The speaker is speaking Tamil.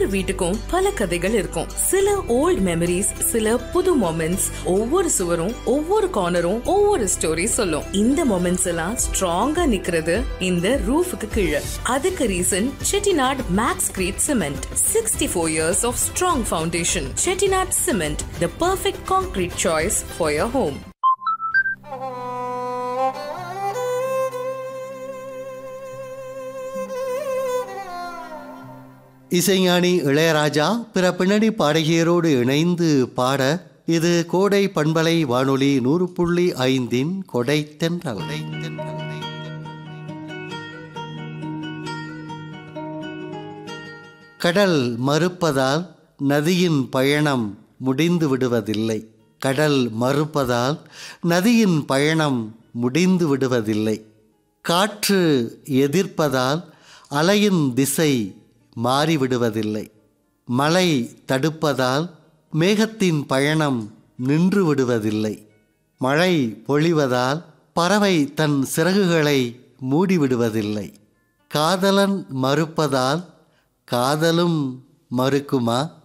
ஒவ்வொரு வீட்டுக்கும் பல கதைகள் இருக்கும் சில ஓல்ட் மெமரிஸ் சில புது மொமெண்ட்ஸ் ஒவ்வொரு சுவரும் ஒவ்வொரு கார்னரும் ஒவ்வொரு ஸ்டோரி சொல்லும் இந்த மொமெண்ட்ஸ் எல்லாம் ஸ்ட்ராங்கா நிக்கிறது இந்த ரூஃபுக்கு கீழே அதுக்கு reason Chettinad max crete cement sixty four years of strong foundation Chettinad cement the perfect concrete choice for your home இசைஞானி இளையராஜா பிற பின்னணி பாடகியரோடு இணைந்து பாட இது கோடை பண்பலை வானொலி நூறு புள்ளி ஐந்தின் கொடை தென்றல் கடல் மறுப்பதால் நதியின் பயணம் முடிந்து விடுவதில்லை கடல் மறுப்பதால் நதியின் பயணம் முடிந்து விடுவதில்லை காற்று எதிர்ப்பதால் அலையின் திசை மாறிவிடுவதில்லை மழை தடுப்பதால் மேகத்தின் பயணம் நின்று விடுவதில்லை மழை பொழிவதால் பறவை தன் சிறகுகளை மூடிவிடுவதில்லை காதலன் மறுப்பதால் காதலும் மறுக்குமா